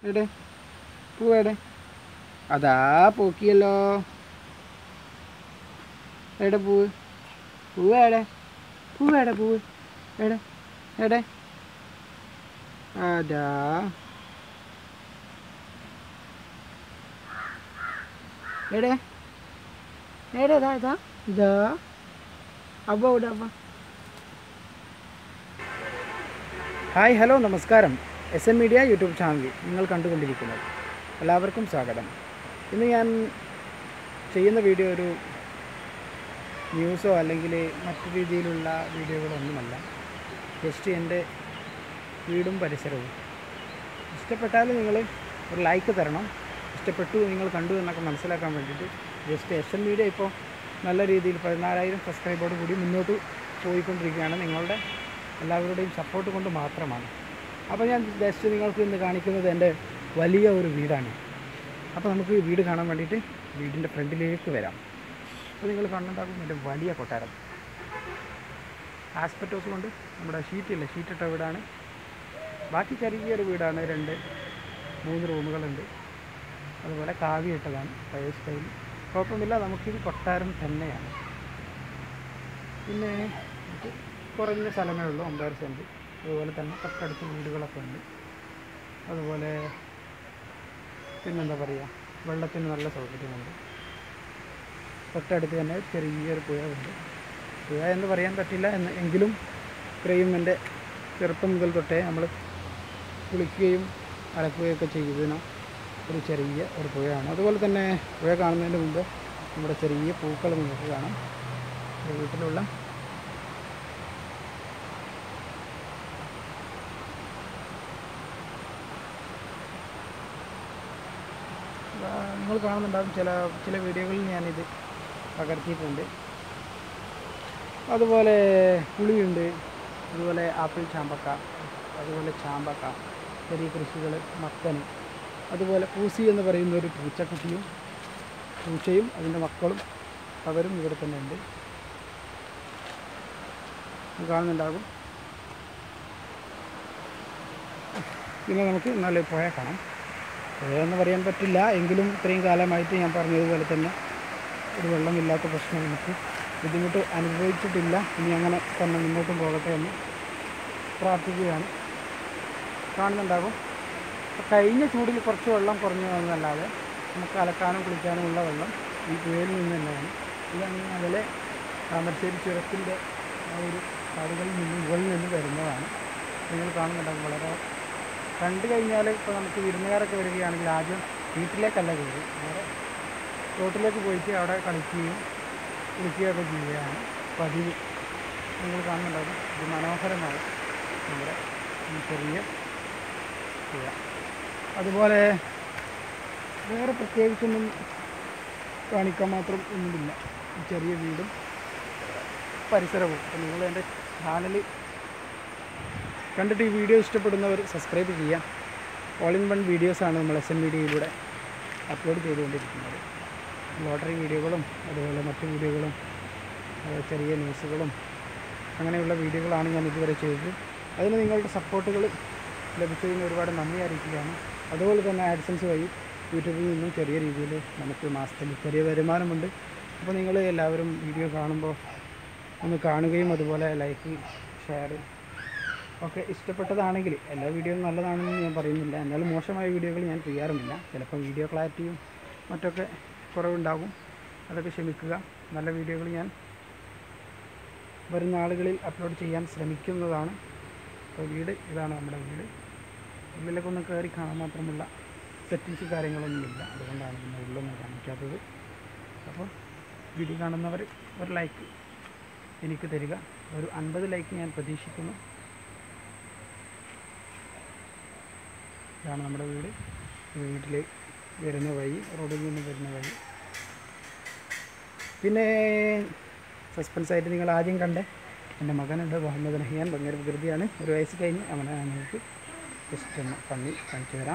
എവിടെ പൂവ് എവിടെ അതാ പോക്കിയല്ലോ എവിടെ പൂവ് പൂവ് എവിടെ പൂവ് എവിടെ പൂവ് എവിടെ എവിടെ അതാ എവിടെ എവിടെ ഇതാ ഇതാ ഇതാ അവ ഇവിടെ അവ ഹായ് ഹലോ നമസ്കാരം S N media YouTube channel നിങ്ങൾ കണ്ടുകൊണ്ടിരിക്കുന്നത് എല്ലാവർക്കും സ്വാഗതം ഇന്ന് ഞാൻ ചെയ്യുന്ന വീഡിയോ ഒരു ന്യൂസോ അല്ലെങ്കിൽ മറ്റു രീതിയിലുള്ള വീഡിയോകളൊന്നുമല്ല ജസ്റ്റ് എൻ്റെ വീടും പരിസരവും ഇഷ്ടപ്പെട്ടാൽ നിങ്ങൾ ഒരു ലൈക്ക് തരണം ഇഷ്ടപ്പെട്ടു നിങ്ങൾ കണ്ടു എന്നൊക്കെ മനസ്സിലാക്കാൻ വേണ്ടിയിട്ട് ജസ്റ്റ് എസ് എൻ മീഡിയ ഇപ്പോൾ നല്ല രീതിയിൽ പതിനാലായിരം സബ്സ്ക്രൈബോട് കൂടി മുന്നോട്ട് പോയിക്കൊണ്ടിരിക്കുകയാണ് നിങ്ങളുടെ എല്ലാവരുടെയും സപ്പോർട്ട് കൊണ്ട് മാത്രമാണ് അപ്പോൾ ഞാൻ ജസ്റ്റ് നിങ്ങൾക്ക് ഇന്ന് കാണിക്കുന്നത് എൻ്റെ വലിയ ഒരു വീടാണ് അപ്പോൾ നമുക്ക് ഈ വീട് കാണാൻ വേണ്ടിയിട്ട് വീടിൻ്റെ ഫ്രണ്ടിലേക്ക് വരാം അപ്പോൾ നിങ്ങൾ കണ്ടുണ്ടാകും എൻ്റെ വലിയ കൊട്ടാരം ആസ്പെറ്റോസ് കൊണ്ട് നമ്മുടെ ഷീറ്റില്ല ഷീറ്റിട്ട വീടാണ് ബാക്കി ചെറിയൊരു വീടാണ് രണ്ട് മൂന്ന് റൂമുകളുണ്ട് അതുപോലെ കാവ്യ ഇട്ടതാണ് പഴയ സ്റ്റൈൽ കുഴപ്പമില്ല നമുക്കിത് കൊട്ടാരം തന്നെയാണ് പിന്നെ ഇത് കുറഞ്ഞ സ്ഥലമേ ഉള്ളൂ ഒമ്പതര സെൻറ്റ് അതുപോലെ തന്നെ തൊട്ടടുത്ത് വീടുകളൊക്കെ ഉണ്ട് അതുപോലെ പിന്നെന്താ പറയുക വെള്ളത്തിന് നല്ല സൗകര്യമുണ്ട് തൊട്ടടുത്ത് തന്നെ ചെറിയൊരു പുഴ ഉണ്ട് പുഴ എന്ന് പറയാൻ പറ്റില്ല എന്ന് എങ്കിലും ഇത്രയും എൻ്റെ ചെറുപ്പം മുതൽ തൊട്ടേ നമ്മൾ കുളിക്കുകയും അലക്കുകയൊക്കെ ചെയ്തതിന് ഒരു ചെറിയ ഒരു പുഴയാണ് അതുപോലെ തന്നെ പുഴ കാണുന്നതിന് മുമ്പ് നമ്മുടെ ചെറിയ പൂക്കൾ നിങ്ങൾക്ക് കാണാം എൻ്റെ വീട്ടിലുള്ള ആ, നിങ്ങൾ കാണുന്നുണ്ടാകും ചില ചില വീഡിയോകളിൽ ഞാനിത് പകർത്തിയിട്ടുണ്ട് അതുപോലെ പുളിയുണ്ട് അതുപോലെ ആപ്പിൾ ചാമ്പക്ക അതുപോലെ ചാമ്പക്ക ചെറിയ കൃഷികൾ മത്തൻ അതുപോലെ പൂസി എന്ന് പറയുന്ന ഒരു പൂച്ചക്കുട്ടിയും പൂച്ചയും അതിൻ്റെ മക്കളും അവരും ഇവിടെ തന്നെ ഉണ്ട് ഇത് കാണുന്നുണ്ടാകും പിന്നെ നമുക്ക് നല്ല പുഴ കാണാം പുഴ എന്ന് പറയാൻ പറ്റില്ല എങ്കിലും ഇത്രയും കാലമായിട്ട് ഞാൻ പറഞ്ഞതുപോലെ തന്നെ ഒരു വെള്ളമില്ലാത്ത പ്രശ്നം നമുക്ക് ബുദ്ധിമുട്ട് അനുഭവിച്ചിട്ടില്ല ഇനി അങ്ങനെ തന്നെ മുന്നോട്ടും പോകട്ടെ എന്ന് പ്രാർത്ഥിക്കുകയാണ് കാണുന്നുണ്ടാകും അപ്പോൾ കഴിഞ്ഞ ചൂടിൽ കുറച്ച് വെള്ളം കുറഞ്ഞു വന്നല്ലാതെ നമുക്ക് അലക്കാനും കുളിക്കാനും ഉള്ള വെള്ളം ഈ പുഴയിൽ നിന്ന് തന്നെയാണ് ഇതങ്ങനെ അതിലെ താമരശ്ശേരി ചുരത്തിൻ്റെ ആ ഒരു കാടുകളിൽ നിന്ന് മുകളിൽ നിന്ന് വരുന്നതാണ് നിങ്ങൾ കാണുന്നുണ്ടാകും വളരെ കണ്ടു കഴിഞ്ഞാൽ ഇപ്പോൾ നമുക്ക് വിരുന്നുകാരൊക്കെ വരികയാണെങ്കിൽ ആദ്യം വീട്ടിലേക്കല്ല കയറി നേരെ റോട്ടിലേക്ക് പോയിട്ട് അവിടെ കളിക്കുകയും കുളിക്കുകയൊക്കെ ചെയ്യുകയാണ് പതിവ് നിങ്ങൾ കാണുന്നുണ്ടാകും ഇത് മനോഹരമാണ് നമ്മുടെ ഈ ചെറിയ പുഴ അതുപോലെ വേറെ പ്രത്യേകിച്ചൊന്നും കാണിക്കാൻ മാത്രം ഒന്നുമില്ല ഈ ചെറിയ വീടും പരിസരവും അപ്പോൾ നിങ്ങൾ എൻ്റെ ചാനൽ കണ്ടിട്ട് ഈ വീഡിയോ ഇഷ്ടപ്പെടുന്നവർ സബ്സ്ക്രൈബ് ചെയ്യാം ഓൾ ഇൻ വൺ വീഡിയോസാണ് നമ്മൾ എസ് എൻ മീഡിയയിലൂടെ അപ്ലോഡ് ചെയ്തുകൊണ്ടിരിക്കുന്നത് ലോട്ടറി വീഡിയോകളും അതുപോലെ മറ്റു വീഡിയോകളും അതുപോലെ ചെറിയ ന്യൂസുകളും അങ്ങനെയുള്ള വീഡിയോകളാണ് ഞാൻ ഇതുവരെ ചെയ്തത് അതിന് നിങ്ങളുടെ സപ്പോർട്ടുകൾ ലഭിച്ചതിന് ഒരുപാട് നന്ദി അറിയിക്കുകയാണ് അതുപോലെ തന്നെ ആഡ്സൻസ് വഴി യൂട്യൂബിൽ നിന്നും ചെറിയ രീതിയിൽ നമുക്ക് മാസത്തിൽ ചെറിയ വരുമാനമുണ്ട് അപ്പോൾ നിങ്ങൾ എല്ലാവരും വീഡിയോ കാണുമ്പോൾ ഒന്ന് കാണുകയും അതുപോലെ ലൈക്ക് ഷെയർ ഒക്കെ ഇഷ്ടപ്പെട്ടതാണെങ്കിൽ എല്ലാ വീഡിയോയും നല്ലതാണെന്ന് ഞാൻ പറയുന്നില്ല എന്നാലും മോശമായ വീഡിയോകൾ ഞാൻ ചെയ്യാറുമില്ല ചിലപ്പോൾ വീഡിയോ ക്ലാരിറ്റിയും മറ്റൊക്കെ കുറവുണ്ടാകും അതൊക്കെ ക്ഷമിക്കുക നല്ല വീഡിയോകൾ ഞാൻ വരുന്ന ആളുകളിൽ അപ്ലോഡ് ചെയ്യാൻ ശ്രമിക്കുന്നതാണ് അപ്പോൾ വീട് ഇതാണ് നമ്മുടെ വീട് ഉള്ളിലൊക്കെ ഒന്ന് കയറി കാണാൻ മാത്രമുള്ള സെറ്റിങ്സ് കാര്യങ്ങളൊന്നുമില്ല അതുകൊണ്ടാണ് പിന്നെ ഉള്ളൊന്നും കാണിക്കാത്തത് അപ്പോൾ വീഡിയോ കാണുന്നവർ ഒരു ലൈക്ക് എനിക്ക് തരിക ഒരു അൻപത് ലൈക്ക് ഞാൻ പ്രതീക്ഷിക്കുന്നു ഇതാണ് നമ്മുടെ വീട് വീട്ടിൽ വരുന്ന വഴി റോഡിൽ നിന്ന് വരുന്ന വഴി പിന്നെ സസ്പെൻസ് ആയിട്ട് നിങ്ങൾ ആദ്യം കണ്ടേ എൻ്റെ മകനുണ്ട് മുഹമ്മദ് നഹിയാൻ ഭയങ്കര വികൃതിയാണ് ഒരു വയസ്സ് കഴിഞ്ഞ് അവനെ നിങ്ങൾക്ക് ജസ്റ്റ് ഒന്ന് പണി കാണിച്ചു തരാം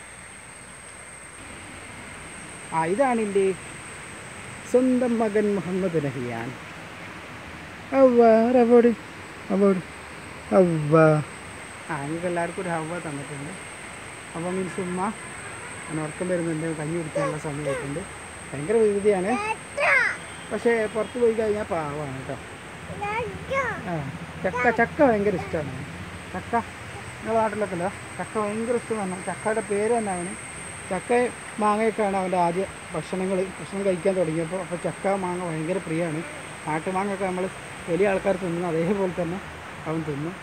ആ ഇതാണ് എൻ്റെ സ്വന്തം മകൻ മുഹമ്മദ് നഹിയാൻ അവ്വ അവോട് അവോട് അവ്വ ആ നിങ്ങൾക്ക് എല്ലാവർക്കും ഒരു ഹവ്വ തന്നിട്ടുണ്ട് അപ്പോൾ മീൻസ് ഉമ്മ അങ്ങനെ ഉറക്കം വരുന്നുണ്ട് കഞ്ഞി കുടിക്കാനുള്ള സമയമായിട്ടുണ്ട് ഭയങ്കര വികൃതിയാണ് പക്ഷേ പുറത്ത് പോയി കഴിഞ്ഞാൽ പാവമാണ് കേട്ടോ ആ ചക്ക ചക്ക ഭയങ്കര ഇഷ്ടമാണ് ചക്ക നിങ്ങളുടെ നാട്ടിലൊക്കെ അല്ല ചക്ക ഭയങ്കര ഇഷ്ടമാണ് ചക്കയുടെ പേര് തന്നെ അവന് ചക്ക മാങ്ങയൊക്കെയാണ് അവൻ്റെ ആദ്യ ഭക്ഷണങ്ങൾ ഭക്ഷണം കഴിക്കാൻ തുടങ്ങിയപ്പോൾ അപ്പോൾ ചക്ക മാങ്ങ ഭയങ്കര പ്രിയമാണ് നാട്ടുമാങ്ങയൊക്കെ നമ്മൾ വലിയ ആൾക്കാർ തിന്നുന്നു അതേപോലെ തന്നെ അവൻ തിന്നും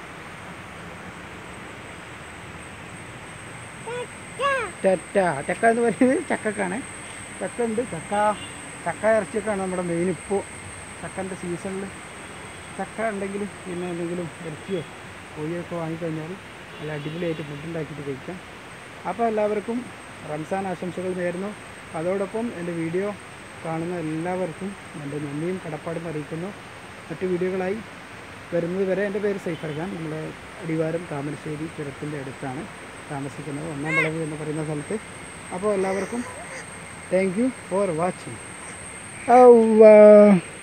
ടെറ്റ ചക്ക എന്ന് പറയുന്നത് ചക്കക്കാണ് ചക്ക ഉണ്ട് ചക്ക ചക്ക ഇറച്ചിയൊക്കെയാണ് നമ്മുടെ മെയിൻ ഇപ്പോൾ ചക്കൻ്റെ സീസണിൽ ചക്ക ഉണ്ടെങ്കിൽ പിന്നെ എന്തെങ്കിലും ഇറച്ചിയോ കോഴിയൊക്കെ വാങ്ങിക്കഴിഞ്ഞാൽ നല്ല അടിപൊളിയായിട്ട് ഫുഡ് ഉണ്ടാക്കിയിട്ട് കഴിക്കാം അപ്പോൾ എല്ലാവർക്കും റംസാൻ ആശംസകൾ നേരുന്നു അതോടൊപ്പം എൻ്റെ വീഡിയോ കാണുന്ന എല്ലാവർക്കും എൻ്റെ നന്ദിയും കടപ്പാടും അറിയിക്കുന്നു മറ്റു വീഡിയോകളായി വരുന്നത് വരെ എൻ്റെ പേര് സൈഫർ ഖാൻ നമ്മുടെ അടിവാരം താമരശ്ശേരി ചുരത്തിൻ്റെ അടുത്താണ് താമസിക്കുന്നത് ഒന്നാം വളവ് എന്ന് പറയുന്ന സ്ഥലത്ത് അപ്പോൾ എല്ലാവർക്കും താങ്ക് യു ഫോർ വാച്ചിങ് ഔ